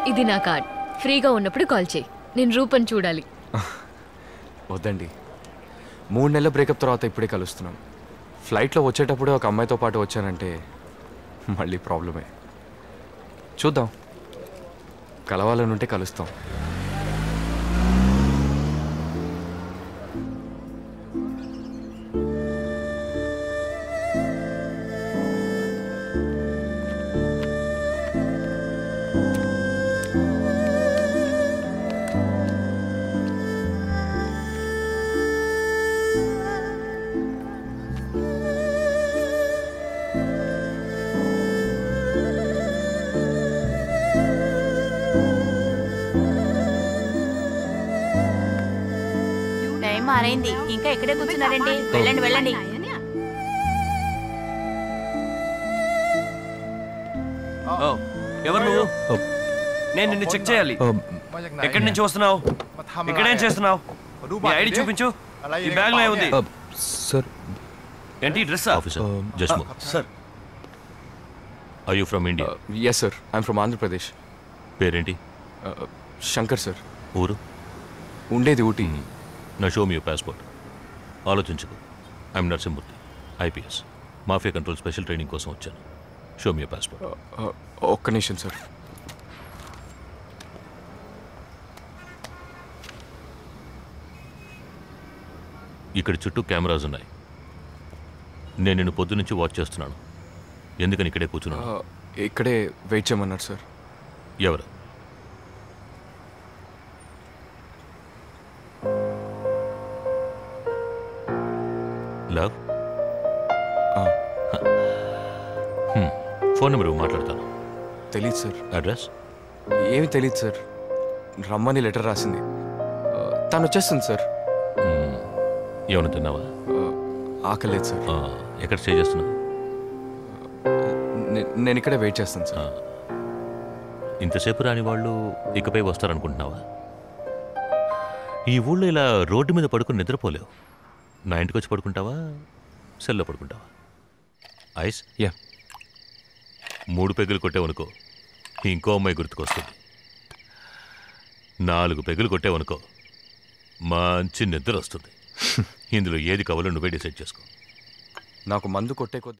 ఇది నా కార్డ్ ఫ్రీగా ఉన్నప్పుడు కాల్ చేయి నేను రూపని చూడాలి వద్దండి మూడు నెలల బ్రేకప్ తర్వాత ఇప్పుడే కలుస్తున్నాం ఫ్లైట్లో వచ్చేటప్పుడే ఒక అమ్మాయితో పాటు వచ్చానంటే మళ్ళీ ప్రాబ్లమే చూద్దాం కలవాలని ఉంటే కలుస్తాం టైం మారైంది ఇంకా ఇక్కడే కూర్చున్నారండి వెళ్ళండి వెళ్ళండి ఓ, ఎవరు నువ్వు నేను నిన్ను చెక్ చేయాలి ఎక్కడి నుంచి వస్తున్నావు ఇక్కడేం చేస్తున్నావు నీ ఐడి చూపించు ఈ బ్యాగ్ లో ఏముంది సార్ ఏంటి dress officer just sir I you from India yes sir I'm from Andhra Pradesh పేరేంటి శంకర్ సార్ ఊరు ఉండేది ఊటీ నా షో మీ పాస్పోర్ట్ ఆలోచించదు I'm Narasimhamurthy IPS mafia control special training కోసం వచ్చాను షో మీ పాస్పోర్ట్ ఒక్క నిమిషం సార్ ఇక్కడ చుట్టూ కెమెరాస్ ఉన్నాయి నేను నిన్ను పొద్దు నుంచి వాచ్ చేస్తున్నాను ఎందుకని ఇక్కడే కూర్చున్నాను ఆ, ఇక్కడే వెయిట్ చేయమన్నారు సార్ ఎవరు లవ్ ఆ, ఫోన్ నెంబర్ ఇవ్వు, మాట్లాడతాను తెలీదు సార్ అడ్రస్ ఏమీ తెలియదు సార్ రమ్మని లెటర్ రాసింది ఆ, తను వచ్చేస్తుంది సార్ ఏమైనా తిన్నావా ఆ, ఆకలేదు సార్ ఆ, ఎక్కడ స్టే చేస్తున్నావు నే- నేను ఇక్కడే వెయిట్ చేస్తాను సార్ ఇంతసేపు రాని వాళ్ళు ఇకపై వస్తారనుకుంటున్నావా ఈ ఊళ్ళో ఇలా రోడ్డు మీద పడుకుని నిద్రపోలేవు నా ఇంటికి వచ్చి పడుకుంటావా సెల్లో పడుకుంటావా ఐస్ యా మూడు పెగ్గులు కొట్టావనుకో ఇంకో అమ్మాయి గుర్తుకొస్తుంది నాలుగు పెగ్గులు కొట్టావనుకో మంచి నిద్ర వస్తుంది ఇందులో ఏది కావాలో నువ్వే డిసైడ్ చేసుకో నాకు మందు కొట్టే కొద్ది